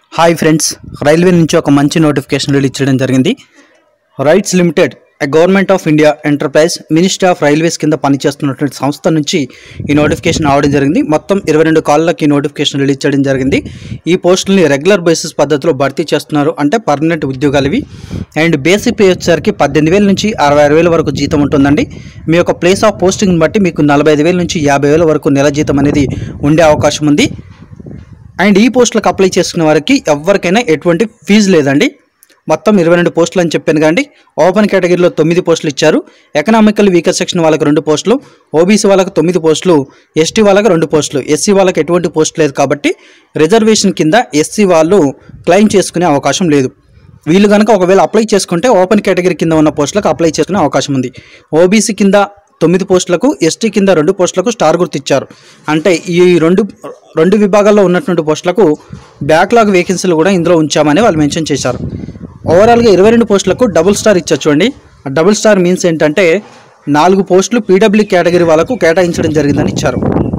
hi friends railway నుంచి ఒక మంచి నోటిఫికేషన్ రిలీజ్ చేయడం జరిగింది RITES limited a government of India enterprise ministry of railways కింద పనిచేస్తున్నటువంటి సంస్థ నుంచి ఈ నోటిఫికేషన్ రావడం జరిగింది మొత్తం ఇరవై రెండు కాళ్ళకి ఈ నోటిఫికేషన్ రిలీజ్ చేయడం జరిగింది ఈ పోస్టుల్ని రెగ్యులర్ బేసిస్ పద్ధతిలో భర్తీ చేస్తున్నారు అంటే పర్మనెంట్ ఉద్యోగాలు ఇవి అండ్ బేసిక్ పే వచ్చేసరికి పద్దెనిమిది వేల నుంచి అరవై ఆరు వేల వరకు జీతం ఉంటుందండి మీ యొక్క ప్లేస్ ఆఫ్ పోస్టింగ్ని బట్టి మీకు నలభై ఐదు వేల నుంచి యాభై వేల వరకు నెల జీతం అనేది ఉండే అవకాశం ఉంది అండ్ ఈ పోస్టులకు అప్లై చేసుకునే వారికి ఎవరికైనా ఎటువంటి ఫీజు లేదండి మొత్తం ఇరవై రెండు పోస్టులు అని చెప్పాను కానీ ఓపెన్ కేటగిరీలో తొమ్మిది పోస్టులు ఇచ్చారు ఎకనామికల్ వీకర్ సెక్షన్ వాళ్ళకి రెండు పోస్టులు ఓబీసీ వాళ్ళకి తొమ్మిది పోస్టులు ఎస్టీ వాళ్ళకి రెండు పోస్టులు ఎస్సీ వాళ్ళకి ఎటువంటి పోస్ట్ లేదు కాబట్టి రిజర్వేషన్ కింద ఎస్సీ వాళ్ళు క్లెయిమ్ చేసుకునే అవకాశం లేదు వీళ్ళు కనుక ఒకవేళ అప్లై చేసుకుంటే ఓపెన్ కేటగిరీ కింద ఉన్న పోస్టులకు అప్లై చేసుకునే అవకాశం ఉంది ఓబీసీ కింద తొమ్మిది పోస్టులకు ఎస్టీ కింద రెండు పోస్టులకు స్టార్ గుర్తు ఇచ్చారు అంటే ఈ రెండు రెండు విభాగాల్లో ఉన్నటువంటి పోస్టులకు బ్యాక్లాగ్ వేకెన్సీలు కూడా ఇందులో ఉంచామని వాళ్ళు మెన్షన్ చేశారు ఓవరాల్గా ఇరవై రెండు పోస్టులకు డబుల్ స్టార్ ఇచ్చారు చూడండి ఆ డబుల్ స్టార్ మీన్స్ ఏంటంటే నాలుగు పోస్టులు పీడబ్ల్యూ కేటగిరీ వాళ్ళకు కేటాయించడం జరిగిందని ఇచ్చారు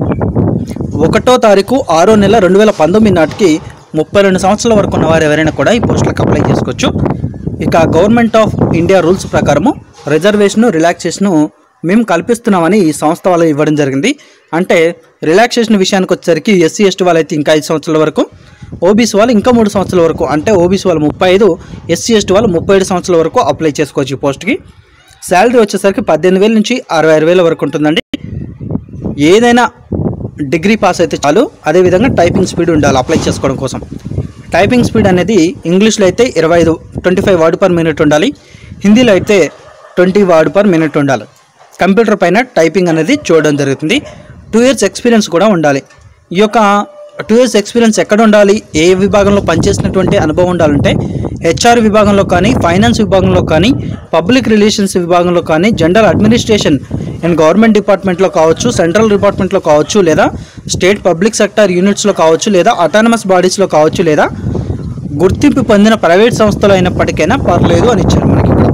ఒకటో తారీఖు ఆరో నెల రెండు వేల పంతొమ్మిది నాటికి ముప్పై రెండు సంవత్సరాల వరకు ఉన్న వారు ఎవరైనా కూడా ఈ పోస్టులకు అప్లై చేసుకోవచ్చు ఇక గవర్నమెంట్ ఆఫ్ ఇండియా రూల్స్ ప్రకారము రిజర్వేషన్ రిలాక్సేషను మేము కల్పిస్తున్నామని ఈ సంస్థ వాళ్ళు ఇవ్వడం జరిగింది అంటే రిలాక్సేషన్ విషయానికి వచ్చేసరికి ఎస్సీ ఎస్టీ వాళ్ళైతే ఇంకా ఐదు సంవత్సరాల వరకు ఓబీసీ వాళ్ళు ఇంకా మూడు సంవత్సరాల వరకు అంటే ఓబీసీ వాళ్ళు ముప్పై ఐదు ఎస్సీ ఎస్టీ వాళ్ళు ముప్పై ఏడు సంవత్సరాల వరకు అప్లై చేసుకోవచ్చు ఈ పోస్ట్కి శాలరీ వచ్చేసరికి పద్దెనిమిది వేల నుంచి అరవై ఆరు వేల వరకు ఉంటుందండి ఏదైనా డిగ్రీ పాస్ అయితే చాలు అదేవిధంగా టైపింగ్ స్పీడ్ ఉండాలి అప్లై చేసుకోవడం కోసం టైపింగ్ స్పీడ్ అనేది ఇంగ్లీష్లో అయితే ఇరవై ఐదు twenty five word per minute ఉండాలి హిందీలో అయితే ట్వంటీ వర్డ్ పర్ మినిట్ ఉండాలి కంప్యూటర్ పైన టైపింగ్ అనేది చూడడం జరుగుతుంది టూ ఇయర్స్ ఎక్స్పీరియన్స్ కూడా ఉండాలి ఈ యొక్క టూ ఇయర్స్ ఎక్స్పీరియన్స్ ఎక్కడ ఉండాలి ఏ విభాగంలో పనిచేసినటువంటి అనుభవం ఉండాలంటే హెచ్ఆర్ విభాగంలో కానీ ఫైనాన్స్ విభాగంలో కానీ పబ్లిక్ రిలేషన్స్ విభాగంలో కానీ జనరల్ అడ్మినిస్ట్రేషన్ అండ్ గవర్నమెంట్ డిపార్ట్మెంట్లో కావచ్చు సెంట్రల్ డిపార్ట్మెంట్లో కావచ్చు లేదా స్టేట్ పబ్లిక్ సెక్టర్ యూనిట్స్లో కావచ్చు లేదా అటానమస్ బాడీస్లో కావచ్చు లేదా గుర్తింపు పొందిన ప్రైవేట్ సంస్థలు అయినప్పటికైనా పర్లేదు అని ఇచ్చారు మనకి ఇక్కడ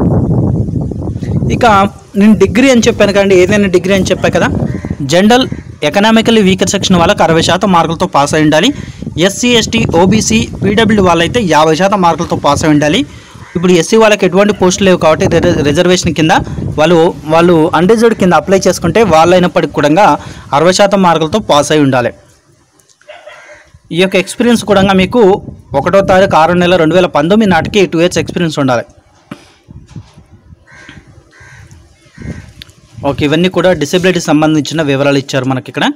ఇక నేను డిగ్రీ అని చెప్పాను కదండి ఏదైనా డిగ్రీ అని చెప్పా కదా జనరల్ ఎకనామికల్లీ వీకర్ సెక్షన్ వాళ్ళకి అరవై శాతం మార్కులతో పాస్ అయి ఉండాలి ఎస్సీ ఎస్టీ ఓబీసీ పీడబ్ల్యూ వాళ్ళైతే యాభై శాతం మార్కులతో పాస్ అయి ఉండాలి ఇప్పుడు ఎస్సీ వాళ్ళకి ఎటువంటి పోస్టులు లేవు కాబట్టి రిజ- రిజర్వేషన్ కింద వాళ్ళు వాళ్ళు అన్రిజర్వ్డ్ కింద అప్లై చేసుకుంటే వాళ్ళైనప్పటికి కూడా అరవై శాతం మార్కులతో పాస్ అయి ఉండాలి ఈ యొక్క ఎక్స్పీరియన్స్ కూడా మీకు ఒకటో తారీఖు ఆరు నెల రెండు వేల పంతొమ్మిది నాటికి టూ ఇయర్స్ ఎక్స్పీరియన్స్ ఉండాలి ఓకే ఇవన్నీ కూడా డిసెబిలిటీ సంబంధించిన వివరాలు ఇచ్చారు మనకి ఇక్కడ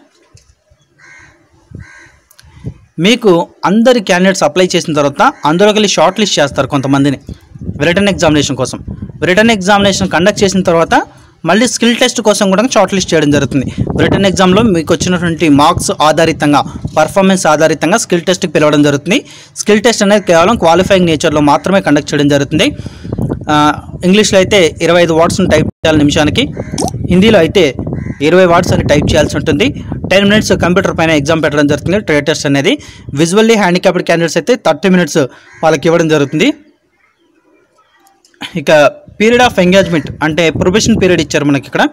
మీకు అందరి క్యాండిడేట్స్ అప్లై చేసిన తర్వాత అందులోకి వెళ్ళి షార్ట్ లిస్ట్ చేస్తారు కొంతమందిని రిటర్న్ ఎగ్జామినేషన్ కోసం రిటర్న్ ఎగ్జామినేషన్ కండక్ట్ చేసిన తర్వాత మళ్ళీ స్కిల్ టెస్ట్ కోసం కూడా షార్ట్ లిస్ట్ చేయడం జరుగుతుంది రిటర్న్ ఎగ్జామ్లో మీకు వచ్చినటువంటి మార్క్స్ ఆధారితంగా పర్ఫార్మెన్స్ ఆధారితంగా స్కిల్ టెస్ట్కి పిలవడం జరుగుతుంది స్కిల్ టెస్ట్ అనేది కేవలం క్వాలిఫైయింగ్ నేచర్లో మాత్రమే కండక్ట్ చేయడం జరుగుతుంది ఆ, ఇంగ్లీష్లో అయితే ఇరవై ఐదు వర్డ్స్ని టైప్ చేయాలి నిమిషానికి హిందీలో అయితే ఇరవై వర్డ్స్ అని టైప్ చేయాల్సి ఉంటుంది టెన్ మినిట్స్ కంప్యూటర్ పైన ఎగ్జామ్ పెట్టడం జరుగుతుంది ట్రేడ్ టెస్ట్ అనేది విజువల్లీ హ్యాండిక్యాప్డ్ క్యాండిడేట్స్ అయితే థర్టీ మినిట్స్ వాళ్ళకి ఇవ్వడం జరుగుతుంది ఇక పీరియడ్ ఆఫ్ ఎంగేజ్మెంట్ అంటే ప్రొబేషన్ పీరియడ్ ఇచ్చారు మనకి ఇక్కడ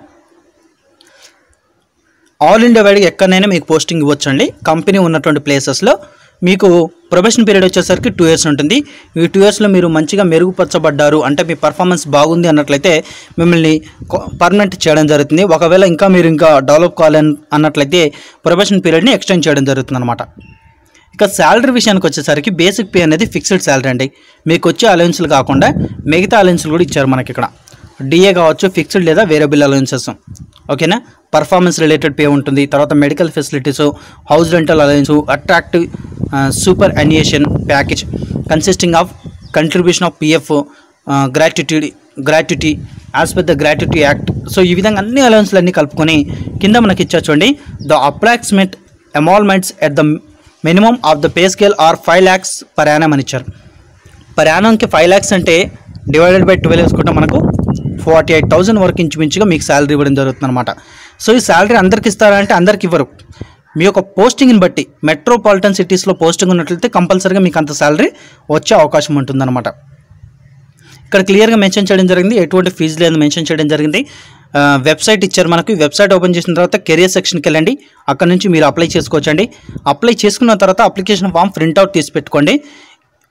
ఆల్ ఇండియా వైడ్గా ఎక్కడైనా మీకు పోస్టింగ్ ఇవ్వచ్చండి కంపెనీ ఉన్నటువంటి ప్లేసెస్లో మీకు ప్రొబేషన్ పీరియడ్ వచ్చేసరికి టూ ఇయర్స్ ఉంటుంది ఈ టూ ఇయర్స్లో మీరు మంచిగా మెరుగుపరచబడ్డారు అంటే మీ పర్ఫార్మెన్స్ బాగుంది అన్నట్లయితే మిమ్మల్ని పర్మనెంట్ చేయడం జరుగుతుంది ఒకవేళ ఇంకా మీరు ఇంకా డెవలప్ కావాలని అన్నట్లయితే ప్రొబేషన్ పీరియడ్ని ఎక్స్టెండ్ చేయడం జరుగుతుంది అనమాట ఇక శాలరీ విషయానికి వచ్చేసరికి బేసిక్ పే అనేది ఫిక్స్డ్ శాలరీ అండి మీకు వచ్చే అలవెన్స్లు కాకుండా మిగతా అలవెన్స్లు కూడా ఇచ్చారు మనకి ఇక్కడ డిఏ కావచ్చు ఫిక్స్డ్ లేదా వేరియబుల్ అలవెన్సెస్ ఓకేనా పర్ఫార్మెన్స్ రిలేటెడ్ పే ఉంటుంది తర్వాత medical facilities house rental allowance attractive superannuation package consisting of contribution of PF gratuity gratuity as per the gratuity act so ఈ విధంగా అన్ని అలవెన్స్లు అన్నీ కలుపుకొని కింద మనకి ఇచ్చా చూడండి the approximate emoluments at the minimum of the pay scale are five lakhs per annum అని ఇచ్చారు పర్ యానంకి ఫైవ్ ల్యాక్స్ అంటే డివైడెడ్ బై ట్వెల్వ్ వేసుకుంటే మనకు ఫార్టీ ఎయిట్ థౌసండ్ వరకు ఇంచుమించుగా మీకు శాలరీ ఇవ్వడం జరుగుతుంది అనమాట సో ఈ శాలరీ అందరికి ఇస్తారా అంటే అందరికి ఇవ్వరు మీ యొక్క పోస్టింగ్ని బట్టి మెట్రోపాలిటన్ సిటీస్లో పోస్టింగ్ ఉన్నట్లయితే కంపల్సరీగా మీకు అంత శాలరీ వచ్చే అవకాశం ఉంటుందన్నమాట ఇక్కడ క్లియర్గా మెన్షన్ చేయడం జరిగింది ఎటువంటి ఫీజు లేదు మెన్షన్ చేయడం జరిగింది ఆ, వెబ్సైట్ ఇచ్చారు మనకు ఈ వెబ్సైట్ ఓపెన్ చేసిన తర్వాత కెరియర్ సెక్షన్కి వెళ్ళండి అక్కడ నుంచి మీరు అప్లై చేసుకోవచ్చండి అప్లై చేసుకున్న తర్వాత అప్లికేషన్ ఫామ్ ప్రింట్అవుట్ తీసి పెట్టుకోండి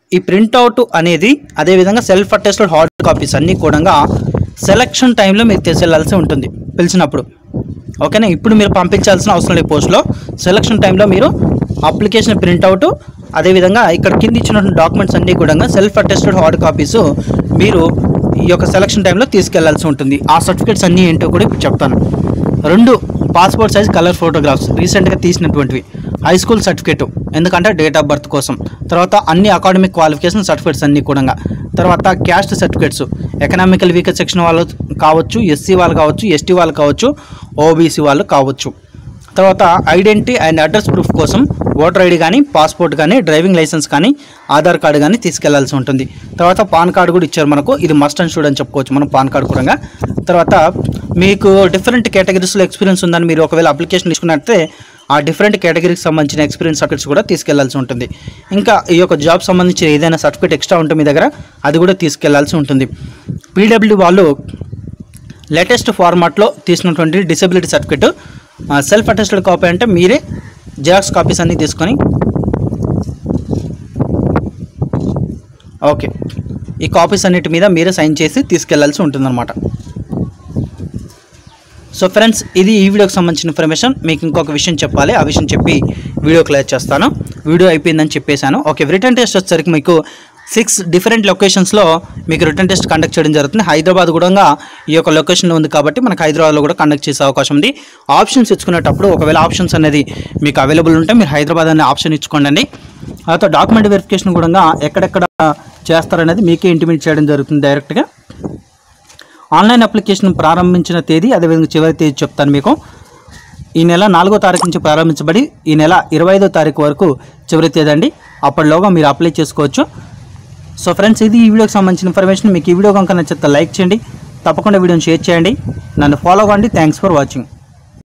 ఈ ప్రింట్అవుట్ అనేది అదేవిధంగా సెల్ఫ్ అటెస్టెడ్ హార్డ్ కాపీస్ అన్నీ కూడా సెలక్షన్ టైంలో మీరు తీసుకెళ్లాల్సి ఉంటుంది పిలిచినప్పుడు ఓకేనా ఇప్పుడు మీరు పంపించాల్సిన అవసరం లేదు పోస్ట్లో సెలక్షన్ టైంలో మీరు అప్లికేషన్ ప్రింట్అవుట్ అదేవిధంగా ఇక్కడ కింద ఇచ్చినటువంటి డాక్యుమెంట్స్ అన్నీ కూడా సెల్ఫ్ అటెస్టెడ్ హార్డ్ కాపీస్ మీరు ఈ యొక్క సెలక్షన్ టైంలో తీసుకెళ్లాల్సి ఉంటుంది ఆ సర్టిఫికేట్స్ అన్నీ ఏంటో కూడా ఇప్పుడు చెప్తాను రెండు పాస్పోర్ట్ సైజ్ కలర్ ఫోటోగ్రాఫ్స్ రీసెంట్గా తీసినటువంటివి హై స్కూల్ సర్టిఫికేట్ ఎందుకంటే డేట్ ఆఫ్ బర్త్ కోసం తర్వాత అన్ని అకాడమిక్ క్వాలిఫికేషన్ సర్టిఫికేట్స్ అన్నీ కూడా తర్వాత caste certificates economical weaker section వాళ్ళు కావచ్చు ఎస్సీ వాళ్ళు కావచ్చు ఎస్టీ వాళ్ళు కావచ్చు ఓబీసీ వాళ్ళు కావచ్చు తర్వాత ఐడెంటిటీ అండ్ అడ్రస్ ప్రూఫ్ కోసం ఓటర్ ఐడి కానీ పాస్పోర్ట్ కానీ డ్రైవింగ్ లైసెన్స్ కానీ ఆధార్ కార్డు కానీ తీసుకెళ్లాల్సి ఉంటుంది తర్వాత పాన్ కార్డు కూడా ఇచ్చారు మనకు ఇది మస్ట్ అండ్ షుడ్ అని చెప్పుకోవచ్చు మనం పాన్ కార్డు కూడా తర్వాత మీకు డిఫరెంట్ కేటగిరీస్లో ఎక్స్పీరియన్స్ ఉందని మీరు ఒకవేళ అప్లికేషన్ తీసుకున్నట్లయితే ఆ డిఫరెంట్ కేటగిరీకి సంబంధించిన ఎక్స్పీరియన్స్ సర్టిఫికేట్స్ కూడా తీసుకెళ్లాల్సి ఉంటుంది ఇంకా ఈ యొక్క జాబ్ సంబంధించిన ఏదైనా సర్టిఫికేట్ ఎక్స్ట్రా ఉంటే మీ దగ్గర అది కూడా తీసుకెళ్లాల్సి ఉంటుంది పీడబ్ల్యూ వాళ్ళు లేటెస్ట్ ఫార్మాట్లో తీసినటువంటి disability certificate self attested copy అంటే మీరే జిరాక్స్ కాపీస్ అన్నీ తీసుకొని ఓకే ఈ కాపీస్ అన్నిటి మీద మీరే సైన్ చేసి తీసుకెళ్లాల్సి ఉంటుందన్నమాట సో ఫ్రెండ్స్ ఇది ఈ వీడియోకి సంబంధించిన ఇన్ఫర్మేషన్ మీకు ఇంకొక విషయం చెప్పాలి ఆ విషయం చెప్పి వీడియో క్లియర్ చేస్తాను వీడియో అయిపోయిందని చెప్పేశాను ఓకే రిటర్న్ టెస్ట్ వచ్చేసరికి మీకు సిక్స్ డిఫరెంట్ లొకేషన్స్లో మీకు రిటర్న్ టెస్ట్ కండక్ట్ చేయడం జరుగుతుంది హైదరాబాద్ కూడా ఈ యొక్క లొకేషన్లో ఉంది కాబట్టి మనకు హైదరాబాద్లో కూడా కండక్ట్ చేసే అవకాశం ఉంది ఆప్షన్స్ ఇచ్చుకునేటప్పుడు ఒకవేళ ఆప్షన్స్ అనేది మీకు అవైలబుల్ ఉంటే మీరు హైదరాబాద్ అనే ఆప్షన్ ఇచ్చుకోండి తర్వాత డాక్యుమెంట్ వెరిఫికేషన్ కూడా ఎక్కడెక్కడ చేస్తారనేది మీకే ఇంటిమేట్ చేయడం జరుగుతుంది డైరెక్ట్గా ఆన్లైన్ అప్లికేషన్ ప్రారంభించిన తేదీ అదేవిధంగా చివరి తేదీ చెప్తాను మీకు ఈ నెల నాలుగో తారీఖు నుంచి ప్రారంభించబడి ఈ నెల ఇరవై ఐదో తారీఖు వరకు చివరి తేదీ అండి అప్పటిలోగా మీరు అప్లై చేసుకోవచ్చు సో ఫ్రెండ్స్ ఇది ఈ వీడియోకి సంబంధించిన ఇన్ఫర్మేషన్ మీకు ఈ వీడియో కనుక నచ్చితే లైక్ చేయండి తప్పకుండా వీడియోని షేర్ చేయండి నన్ను ఫాలో అవ్వండి థ్యాంక్స్ ఫర్ వాచింగ్